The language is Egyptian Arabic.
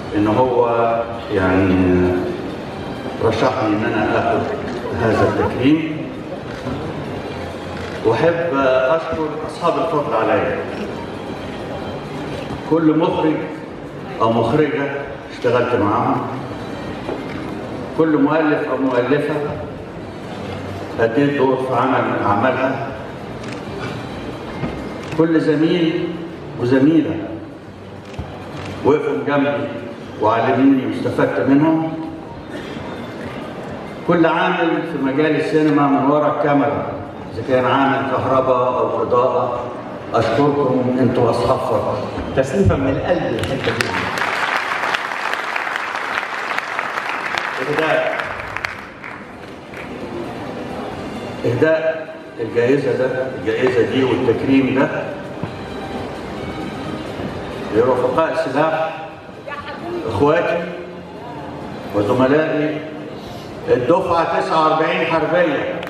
ان هو يعني رشحني ان انا اخذ هذا التكريم واحب اشكر اصحاب الفضل عليا كل مخرج او مخرجه اشتغلت معاهم كل مؤلف او مؤلفه اديت دور في عمل من اعمالها كل زميل وزميله وقفوا جنبي وعلموني واستفدت منهم كل عامل في مجال السينما من وراء الكاميرا اذا كان عامل كهرباء او اضاءه اشكركم انتوا اصحاب فضل تسليفا من القلب الحته دي إهداء إهداء الجائزة ده الجائزة دي والتكريم ده لرفقاء السلاح إخواتي وزملائي الدفعة 49 حربية